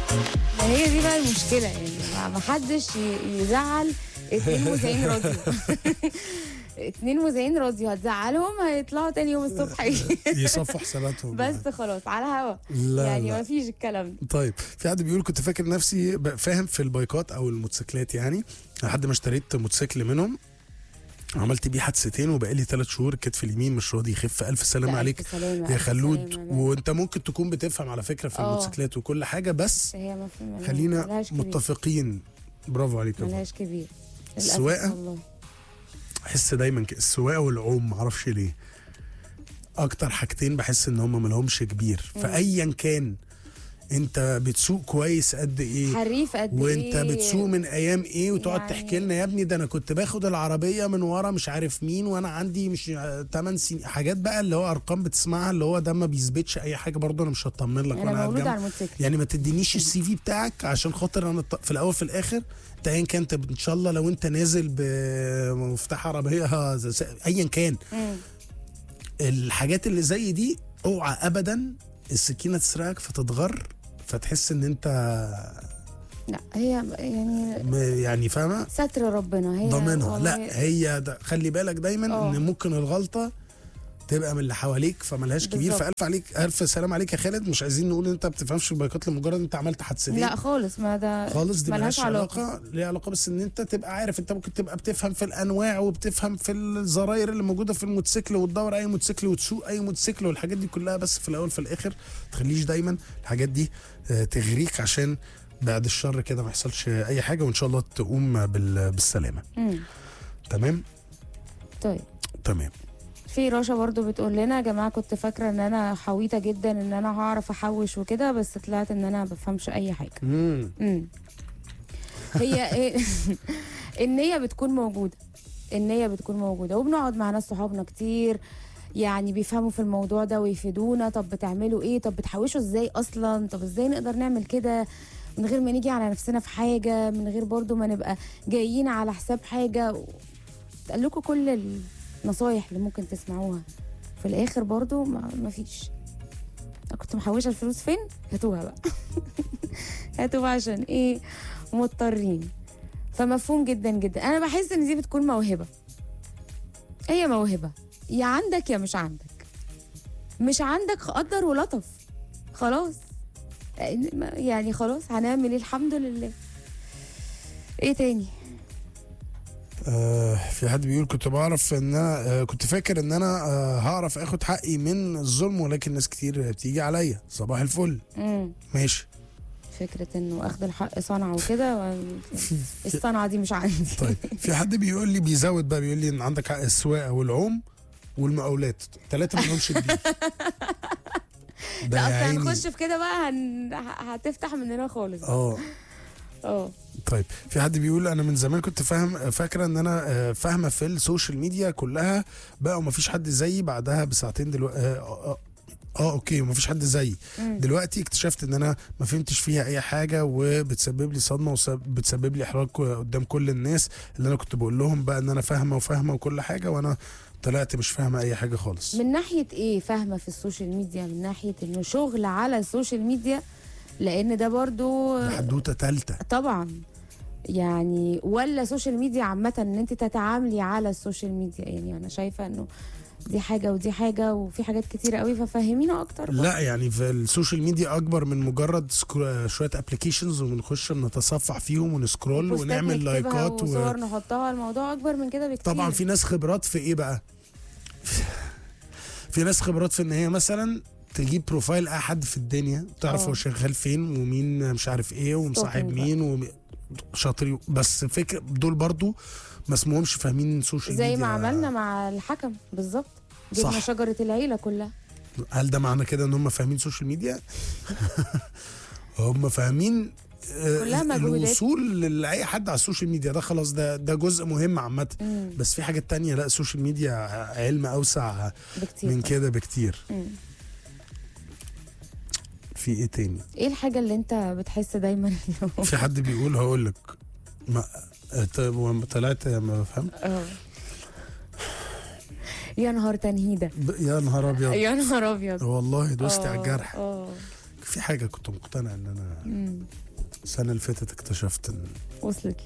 ما هي دي بقى المشكله يعني ما- ما حدش ي- يزعل اتنين مذيعين راديو اتنين مذيعين راديو هتزعلهم هيطلعوا تاني يوم الصبح يصفوا حساباتهم بس خلاص على هوا لا يعني لا. ما فيش الكلام ده طيب في حد بيقول كنت فاكر نفسي ب- فاهم في البايكات او الموتوسيكلات يعني لحد ما اشتريت موتوسيكل منهم عملت بيه حادثتين وبقالي ثلاث شهور الكتف اليمين مش راضي يخف الف سلامه لا، عليك ألف سلامة، يا ألف خلود سلامة. وانت ممكن تكون بتفهم على فكره في آه. الموتوسيكلات وكل حاجه بس هي ما في ملهاش- خلينا ملهاش كبير. متفقين برافو عليك يا فندم. ملهاش كبير للأسف السواقة؟ والله. احس دايما كده السواقه والعوم معرفش ليه اكتر حاجتين بحس ان هم ملهمش كبير فايا كان انت بتسوق كويس قد ايه حريف قد وانت ايه بتسوق من ايام ايه وتقعد يعني- تحكي لنا يا ابني ده انا كنت باخد العربيه من ورا مش عارف مين وانا عندي مش 8 سنين حاجات بقى اللي هو ارقام بتسمعها اللي هو ده ما بيثبتش اي حاجه برضه انا مش هطمن لك انا وانا قاعد مولود جنب على الموتوسيكل يعني ما تدينيش السي في بتاعك عشان خاطر انا ط- في الاول في الاخر انت ايا كان انت ان شاء الله لو انت نازل بمفتاح عربيه ز- ز- ايا كان مم. الحاجات اللي زي دي اوعى ابدا السكينه تسرقك فتتغر فتحس ان انت لا هي يعني م- يعني فاهمه ستر ربنا هي ضامنها والله لا هي ده خلي بالك دايما آه. ان ممكن الغلطه تبقى من اللي حواليك فملهاش كبير بالظبط. فالف عليك الف سلام عليك يا خالد مش عايزين نقول ان انت ما بتفهمش البايكات لمجرد انت عملت حادثتين لا خالص ما ده خالص دي ملهاش ملهاش علاقة. علاقه ليها علاقه بس ان انت تبقى عارف انت ممكن تبقى بتفهم في الانواع وبتفهم في الزراير اللي موجوده في الموتوسيكل وتدور اي موتوسيكل وتسوق اي موتوسيكل والحاجات دي كلها بس في الاول في الاخر تخليش دايما الحاجات دي آه، تغريك عشان بعد الشر كده ما يحصلش اي حاجه وان شاء الله تقوم بال- بالسلامه مم. تمام طيب تمام في رشا برضو بتقول لنا يا جماعه كنت فاكره ان انا حويطه جدا ان انا هعرف احوش وكده بس طلعت ان انا ما بفهمش اي حاجه مم. امم هي ايه النيه بتكون موجوده النيه بتكون موجوده وبنقعد مع ناس صحابنا كتير يعني بيفهموا في الموضوع ده ويفيدونا طب بتعملوا ايه طب بتحوشوا ازاي اصلا طب ازاي نقدر نعمل كده من غير ما نيجي على نفسنا في حاجه من غير برضو ما نبقى جايين على حساب حاجه تقول لكم كل النصايح اللي ممكن تسمعوها في الاخر برضو ما ما فيش أنا كنت محوشه الفلوس فين هاتوها بقى هاتوها عشان ايه مضطرين فمفهوم جدا جدا انا بحس ان دي بتكون موهبه هي موهبه يا عندك يا مش عندك مش عندك قدر ولطف خلاص يعني خلاص هنعمل ايه الحمد لله ايه تاني آه في حد بيقول كنت بعرف ان انا آه كنت فاكر ان انا آه هعرف اخد حقي من الظلم ولكن ناس كتير بتيجي عليا صباح الفل امم ماشي فكره انه اخد الحق صنعه وكده و- الصنعه دي مش عندي طيب في حد بيقول لي بيزود بقى بيقول لي ان عندك حق السواقه والعوم والمقاولات ثلاثه ما لهمش كبير ده لا يا اصل عيني. هنخش في كده بقى هن... ه- هتفتح مننا خالص اه اه طيب في حد بيقول انا من زمان كنت فاهم فاكره ان انا آه، فاهمه في السوشيال ميديا كلها بقى وما فيش حد زيي بعدها بساعتين دلوقتي اه, آه, اه اوكي وما فيش حد زيي مم. دلوقتي اكتشفت ان انا ما فهمتش فيها اي حاجه وبتسبب لي صدمه وبتسبب لي احراج قدام كل الناس اللي انا كنت بقول لهم بقى ان انا فاهمه وفاهمه وكل حاجه وانا طلعت مش فاهمه اي حاجه خالص من ناحيه ايه فاهمه في السوشيال ميديا من ناحيه انه شغل على السوشيال ميديا لان ده برضو ده حدوته ثالثه طبعا يعني ولا سوشيال ميديا عامه ان انت تتعاملي على السوشيال ميديا يعني انا شايفه انه دي حاجه ودي حاجه وفي حاجات كتيره قوي ففهمينا اكتر بقى. لا يعني في السوشيال ميديا اكبر من مجرد سكرو... شويه ابلكيشنز ونخش نتصفح فيهم ونسكرول بوستات ونعمل نكتبها لايكات و... وصور نحطها الموضوع اكبر من كده بكتير طبعا في ناس خبرات في ايه بقى في ناس خبرات في ان هي مثلا تجيب بروفايل اي حد في الدنيا تعرف اه. هو شغال فين ومين مش عارف ايه ومصاحب Stalking بقى. مين وم... شاطر بس فكر دول برضو ما اسمهمش فاهمين السوشيال زي ميديا ما عملنا مع الحكم بالظبط جبنا صح. شجره العيله كلها هل ده معنى كده ان هم فاهمين سوشيال ميديا هم فاهمين آه، كلها مجهودات. الوصول لاي حد على السوشيال ميديا ده خلاص ده ده جزء مهم عامه مم. بس في حاجات تانية لا السوشيال ميديا علم اوسع بكتير من كده بكتير مم. في ايه تاني ايه الحاجه اللي انت بتحس دايما انه في حد بيقول هقول لك ما آه، طيب وما طلعت ما بفهم اه يا نهار تنهيده ب- يا نهار ابيض يا نهار ابيض والله دوست على آه، الجرح اه في حاجه كنت مقتنع ان انا مم. السنه اللي فاتت اكتشفت ان وصلت لي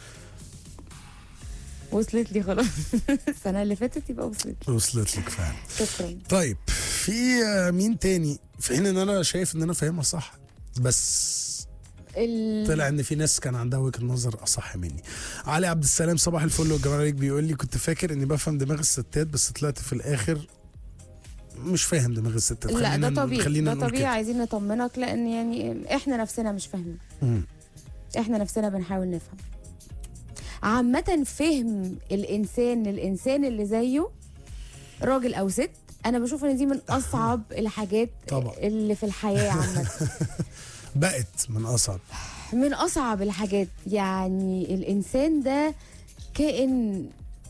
وصلت لي خلاص السنه اللي فاتت يبقى وصلت لي وصلت لك فعلا شكرا طيب في آه، مين تاني في حين ان انا شايف ان انا فاهمها صح بس ال... طلع ان في ناس كان عندها وجهه نظر اصح مني علي عبد السلام صباح الفل والجمال عليك بيقول لي كنت فاكر اني بفهم دماغ الستات بس طلعت في الاخر مش فاهم دماغ الستات لا خلينا- ده طبيعي خلينا ده نقول طبيعي كده. عايزين نطمنك لان يعني احنا نفسنا مش فاهمين مم. احنا نفسنا بنحاول نفهم عامة فهم الانسان الانسان اللي زيه راجل او ست انا بشوف ان دي من اصعب الحاجات طبعا. اللي في الحياة عامة بقت من اصعب من اصعب الحاجات يعني الانسان ده كائن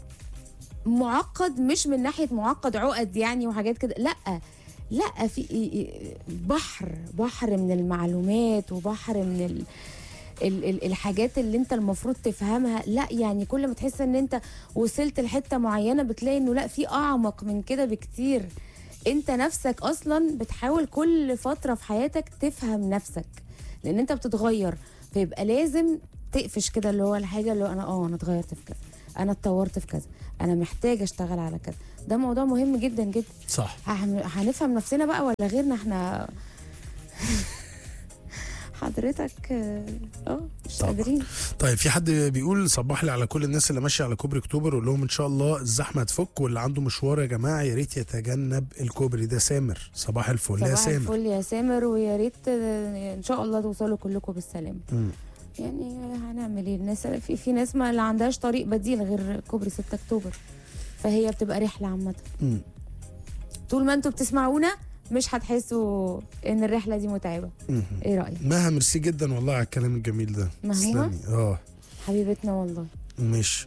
معقد مش من ناحيه معقد عقد يعني وحاجات كده لا لا في بحر بحر من المعلومات وبحر من ال ال ال الحاجات اللي انت المفروض تفهمها لا يعني كل ما تحس ان انت وصلت لحته معينه بتلاقي انه لا في اعمق من كده بكتير انت نفسك اصلا بتحاول كل فتره في حياتك تفهم نفسك لان انت بتتغير فيبقى لازم تقفش كده اللي هو الحاجه اللي هو انا اه انا اتغيرت في كذا انا اتطورت في كذا انا محتاجه اشتغل على كذا ده موضوع مهم جدا جدا صح هن- هنفهم نفسنا بقى ولا غيرنا احنا حضرتك اه مش طبعا. قادرين طيب في حد بيقول صباح لي على كل الناس اللي ماشيه على كوبري اكتوبر وقول لهم ان شاء الله الزحمه هتفك واللي عنده مشوار يا جماعه يا ريت يتجنب الكوبري ده سامر صباح الفل يا صباح سامر الفل يا سامر ويا ريت آه، ان شاء الله توصلوا كلكم بالسلامه مم. يعني هنعمل ايه الناس في, في ناس ما اللي عندهاش طريق بديل غير كوبري 6 اكتوبر فهي بتبقى رحله عامه مم. طول ما انتوا بتسمعونا مش هتحسوا ان الرحله دي متعبه مم. ايه رايك مها ميرسي جدا والله على الكلام الجميل ده مهمومة؟ تسلمي. اه حبيبتنا والله مش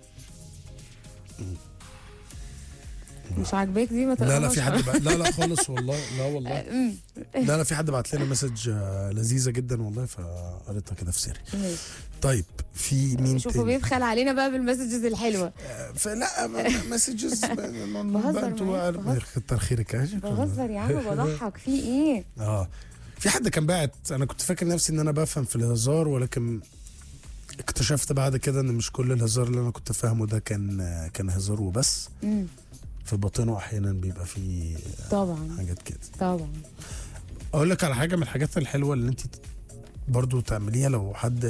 مش عاجباك دي ما لا لا تقراهاش في حد بقى لا لا خالص والله لا والله أمم، لا لا في حد بعت لنا مسج آه، لذيذه جدا والله فقريتها كده في سري ماشي. طيب في مين شوفوا تاني بيبخل علينا بقى بالمسجز الحلوه آه، فلا مسجز بهزر معاك، بهزر. كتر خيرك يا شيخ. بهزر يا عم بضحك في ايه اه في حد كان باعت انا كنت فاكر نفسي ان انا بفهم في الهزار ولكن اكتشفت بعد كده ان مش كل الهزار اللي انا كنت فاهمه ده كان كان هزار وبس أمم، في باطنه احيانا بيبقى فيه طبعا حاجات كده طبعا اقول لك على حاجه من الحاجات الحلوه اللي انت برضو تعمليها لو حد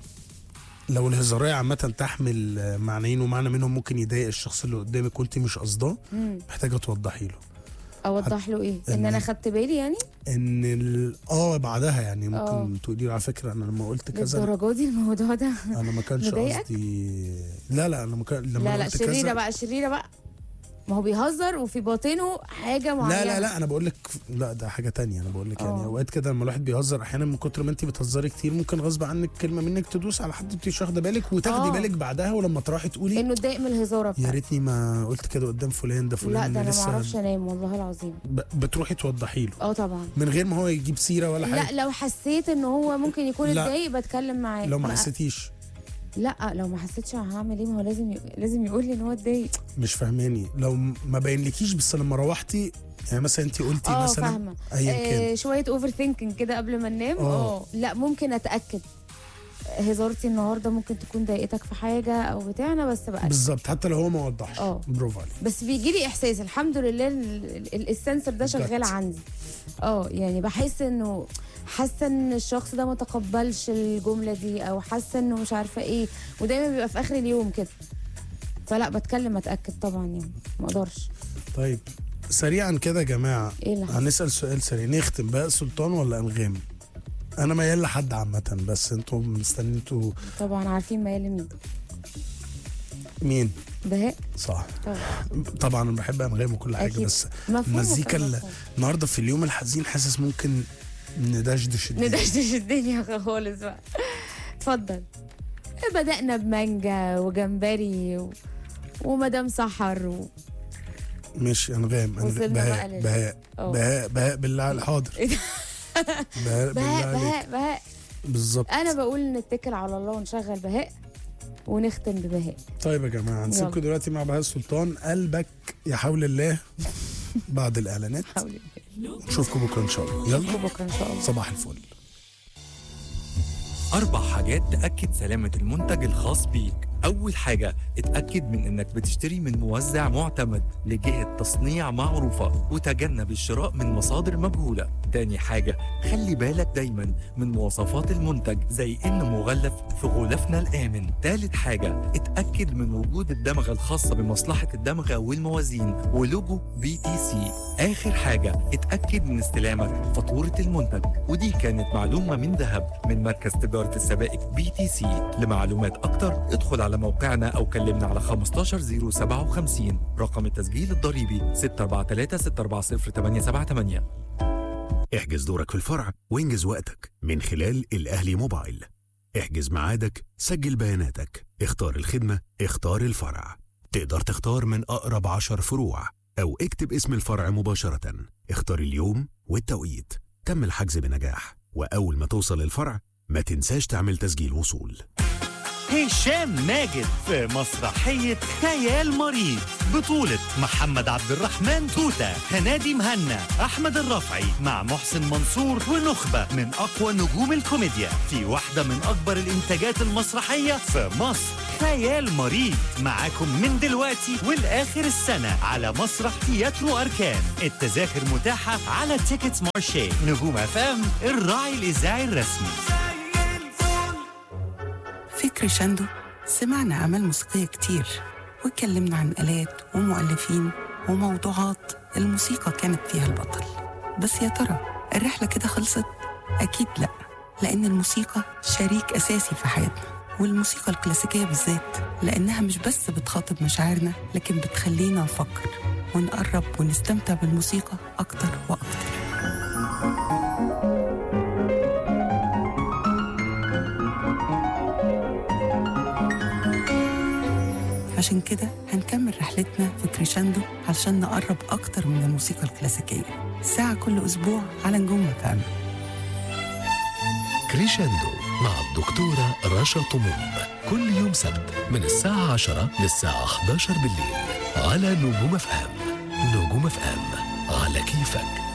لو الهزارية عامة تحمل معنيين ومعنى منهم ممكن يضايق الشخص اللي قدامك وانت مش قصداه أمم، محتاجة توضحي له اوضح له ايه ان إن- انا خدت بالي يعني ان ال... اه بعدها يعني ممكن آه. تقولي له على فكرة انا لما قلت كذا للدرجه دي الموضوع ده انا ما كانش مضايقك؟ قصدي لا لا انا ما كان لما لا أنا لا قلت شريره كذا بقى شريره بقى ما هو بيهزر وفي باطنه حاجه معينه لا لا لا انا بقول لك لا ده حاجه تانية انا بقول لك يعني آه. اوقات كده لما الواحد بيهزر احيانا من كتر ما انت بتهزري كتير ممكن غصب عنك كلمه منك تدوس على حد انت مش واخده بالك وتاخدي آه. بالك بعدها ولما تروحي تقولي انه اتضايق من الهزاره يا بتاعتي ريتني ما قلت كده قدام فلان ده فلان لا ده اللي انا ما لسه اعرفش انام والله العظيم ب- بتروحي توضحي له اه طبعا من غير ما هو يجيب سيره ولا لا حاجه لو حسيت ان هو ممكن يكون لا. اتضايق بتكلم معاه لو ما حسيتيش لا لو ما حسيتش هعمل ايه ما هو لازم ي... لازم يقول لي ان هو اتضايق مش فاهماني لو م- ما بينلكيش بس لما روحتي يعني مثلا انت قلتي اه مثلا فاهمه ايا كان آه شويه اوفر ثينكينج كده قبل ما ننام آه. اه لا ممكن اتاكد هزارتي النهارده ممكن تكون ضايقتك في حاجه او بتاع انا بس بقى بالظبط حتى لو هو ما وضحش آه. برافو عليك بس بيجي لي احساس الحمد لله ال- ال- السنسور ده شغال جت. عندي اه يعني بحس انه حاسه ان الشخص ده ما تقبلش الجمله دي او حاسه انه مش عارفه ايه ودايما بيبقى في اخر اليوم كده فلا بتكلم اتاكد طبعا يعني ما اقدرش طيب سريعا كده يا جماعه ايه اللي حصل هنسال سؤال سريع نختم بقى سلطان ولا انغام انا ميال لحد عامه بس انتوا مستنيين انتوا طبعا عارفين ميال لمين مين بهاء صح طبعا طبعا انا بحب انغام وكل حاجه أكيد. بس مفهوم المزيكا مفهوم، ال- مفهوم. النهارده في اليوم الحزين حاسس ممكن ندشدش الدنيا. ندشدش الدنيا خالص بقى اتفضل بدأنا بمانجا وجمبري و... ومدام سحر و... مش انغام أنغ- وصلنا بهاء بقى لل- بهاء أوه. بهاء بهاء بالله على حاضر إيه ده؟ بهاء بالله بهاء عليك بهاء بهاء بالظبط انا بقول نتكل على الله ونشغل بهاء ونختم ببهاء طيب يا جماعه هنسيبكم يلا. دلوقتي مع بهاء سلطان قلبك يا حول الله بعد الاعلانات حول الله نشوفكم بكره ان شاء الله يلا بكره ان شاء الله صباح الفل أربع حاجات تأكد سلامة المنتج الخاص بيك أول حاجة اتأكد من إنك بتشتري من موزع معتمد لجهة تصنيع معروفة وتجنب الشراء من مصادر مجهولة تاني حاجة خلي بالك دايما من مواصفات المنتج زي إنه مغلف في غلافنا الآمن تالت حاجة اتأكد من وجود الدمغة الخاصة بمصلحة الدمغة والموازين ولوجو بي تي سي آخر حاجة اتأكد من استلامك فاتورة المنتج ودي كانت معلومة من ذهب من مركز تجارة السبائك بي تي سي لمعلومات أكتر ادخل على موقعنا أو كلمنا على 15057 رقم التسجيل الضريبي 643 640 878 احجز دورك في الفرع وانجز وقتك من خلال الأهلي موبايل احجز ميعادك سجل بياناتك اختار الخدمة اختار الفرع تقدر تختار من أقرب عشر فروع أو اكتب اسم الفرع مباشرة اختار اليوم والتوقيت تم الحجز بنجاح وأول ما توصل الفرع ما تنساش تعمل تسجيل وصول هشام ماجد في مسرحية خيال مريض بطولة محمد عبد الرحمن توتة هنادي مهنا أحمد الرفعي مع محسن منصور ونخبة من أقوى نجوم الكوميديا في واحدة من أكبر الإنتاجات المسرحية في مصر خيال مريض معاكم من دلوقتي والآخر السنة على مسرح تياترو أركان التذاكر متاحة على تيكتس مارشي نجوم أفام الراعي الإذاعي الرسمي في كريشاندو سمعنا أعمال موسيقية كتير واتكلمنا عن آلات ومؤلفين وموضوعات الموسيقى كانت فيها البطل بس يا ترى الرحلة كده خلصت؟ أكيد لأ لأن الموسيقى شريك أساسي في حياتنا والموسيقى الكلاسيكية بالذات لأنها مش بس بتخاطب مشاعرنا لكن بتخلينا نفكر ونقرب ونستمتع بالموسيقى أكتر وأكتر عشان كده هنكمل رحلتنا في كريشاندو علشان نقرب أكتر من الموسيقى الكلاسيكية ساعة كل أسبوع على نجوم فهم كريشاندو مع الدكتورة رشا طموم كل يوم سبت من الساعة 10 للساعة 11 بالليل على نجوم اف ام نجوم اف ام على كيفك